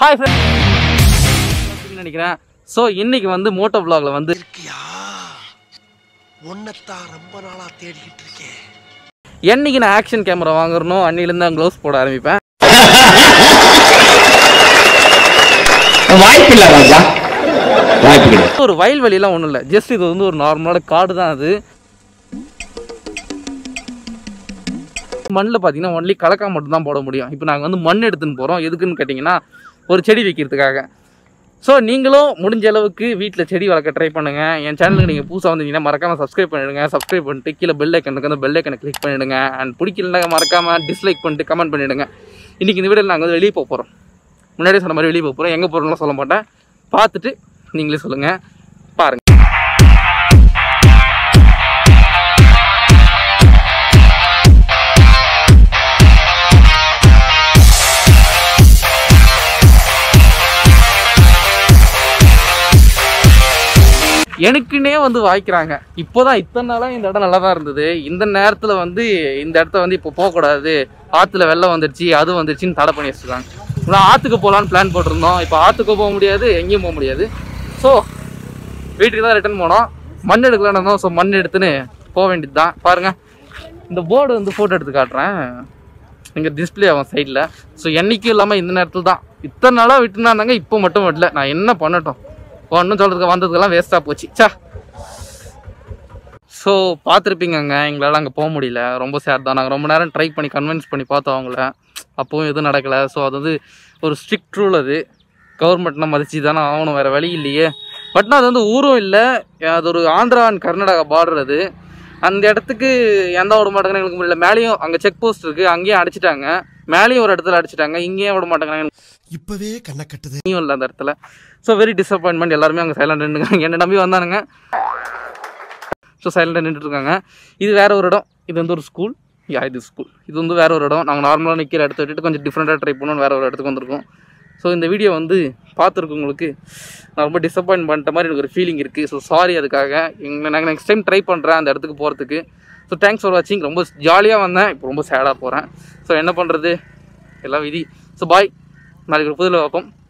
hi friends நினைக்கிறேன் so இன்னைக்கு வந்து மோட்டோ vlogல வந்து இருக்கியா உன்னைத்தான் ரொம்ப நாளா தேடிக்கிட்டு இருக்கேன் என்னைக்கு நான் ஆக்ஷன் கேமரா வாங்குறனோ அன்னிலேருந்து தான் க்ளவுஸ் போட ஆரம்பிப்பேன் வாய்ப்பில்லை ராஜா வாய்ப்பு கிடையாது ஒரு வயல்வெளியெல்லாம் ஒன்றும் இல்லை ஜஸ்ட் இது வந்து ஒரு நார்மலான காடு தான் அது மண்ணில் பார்த்தீங்கன்னா ஒன்லி கலக்கா மட்டும் தான் போட முடியும் இப்போ நாங்கள் வந்து மண் எடுத்துன்னு போகிறோம் எதுக்குன்னு கேட்டிங்கன்னா ஒரு செடி வைக்கிறதுக்காக ஸோ நீங்களும் முடிஞ்ச அளவுக்கு வீட்டில் செடி வளர்க்க ட்ரை பண்ணுங்கள் என் சேனலுக்கு நீங்கள் புதுசாக வந்தீங்கன்னா மறக்காமல் சப்ஸ்கிரைப் பண்ணிடுங்க சப்ஸ்கிரைப் பண்ணிட்டு கீழே பெல் ஐக்கனுக்கு அந்த பெல் ஐக்கனை கிளிக் பண்ணிவிடுங்க அண்ட் பிடிக்கலனா மறக்காமல் டிஸ்லைக் பண்ணிட்டு கமெண்ட் பண்ணிவிடுங்க இன்றைக்கி இந்த வீடியோவில் நாங்கள் வந்து வெளியே போக போகிறோம் முன்னாடியே சொன்ன மாதிரி வெளியே போக போகிறோம் எங்கே போகிறோம்லாம் சொல்ல மாட்டேன் பார்த்துட்டு நீங்களே சொல்லுங்கள் பாருங்கள் எனக்குன்னே வந்து வாய்க்கிறாங்க இப்போதான் இத்தனை நாளாக இந்த இடம் நல்லா தான் இருந்தது இந்த நேரத்தில் வந்து இந்த இடத்த வந்து இப்போ போகக்கூடாது ஆற்றுல வெள்ளம் வந்துருச்சு அது வந்துருச்சுன்னு தடை பண்ணி வச்சுருக்காங்க நான் ஆற்றுக்கு போகலான்னு பிளான் போட்டிருந்தோம் இப்போ ஆற்றுக்கு போக முடியாது எங்கேயும் போக முடியாது ஸோ வீட்டுக்கு தான் ரிட்டர்ன் போனோம் மண் எடுக்கலான்னு இருந்தோம் ஸோ மண் எடுத்துன்னு போக வேண்டியது தான் பாருங்கள் இந்த போர்டு வந்து ஃபோட்டோ எடுத்து காட்டுறேன் இங்கே டிஸ்பிளே ஆகும் சைடில் ஸோ என்றைக்கும் இல்லாமல் இந்த நேரத்தில் தான் இத்தனை நாளாக விட்டுனா இருந்தாங்க இப்போ மட்டும் விடல நான் என்ன பண்ணட்டும் ஒன்றும் சொல்கிறதுக்கு வந்ததுக்கெல்லாம் வேஸ்ட்டாக போச்சு சா ஸோ பார்த்துருப்பீங்கங்க எங்களால் அங்கே போக முடியல ரொம்ப சேட் தான் நாங்கள் ரொம்ப நேரம் ட்ரை பண்ணி கன்வின்ஸ் பண்ணி பார்த்தோம் அவங்கள அப்போவும் எதுவும் நடக்கலை ஸோ அது வந்து ஒரு ஸ்ட்ரிக்ட் ரூல் அது கவர்மெண்ட்னா மதிச்சு தானே ஆகணும் வேறு வழி இல்லையே பட்னா அது வந்து ஊரும் இல்லை அது ஒரு ஆந்திரா அண்ட் கர்நாடகா பார்டர் அது அந்த இடத்துக்கு எந்த விட மாட்டாங்கன்னு எனக்கு முடியல மேலேயும் அங்கே செக் போஸ்ட் இருக்குது அங்கேயும் அடிச்சிட்டாங்க மேலேயும் ஒரு இடத்துல அடிச்சிட்டாங்க இங்கேயும் விட மாட்டாங்க இப்பவே கண்ணை கட்டுது நீயும் இல்லை அந்த இடத்துல ஸோ வெரி டிசப்பாயின்மெண்ட் எல்லாருமே அங்கே சைலண்ட் நின்றுக்காங்க என்னை நம்பி வந்தானுங்க ஸோ சைலண்டாக நின்றுட்டு இருக்காங்க இது வேற ஒரு இடம் இது வந்து ஒரு ஸ்கூல் யா இது ஸ்கூல் இது வந்து வேற ஒரு இடம் நாங்கள் நார்மலாக நிற்கிற இடத்த விட்டுட்டு கொஞ்சம் டிஃப்ரெண்ட்டாக ட்ரை பண்ணணும் வேற ஒரு இடத்துக்கு வந்திருக்கோம் ஸோ இந்த வீடியோ வந்து பார்த்துருக்கவங்களுக்கு நான் ரொம்ப டிசப்பாயின்ட் பண்ணிட்ட மாதிரி எனக்கு ஒரு ஃபீலிங் இருக்குது ஸோ சாரி அதுக்காக எங்களை நாங்கள் நெக்ஸ்ட் டைம் ட்ரை பண்ணுறேன் அந்த இடத்துக்கு போகிறதுக்கு ஸோ தேங்க்ஸ் ஃபார் வாட்சிங் ரொம்ப ஜாலியாக வந்தேன் இப்போ ரொம்ப சேடாக போகிறேன் ஸோ என்ன பண்ணுறது எல்லாம் விதி ஸோ பாய் நாளைக்கு ஒரு புதில் பார்ப்போம்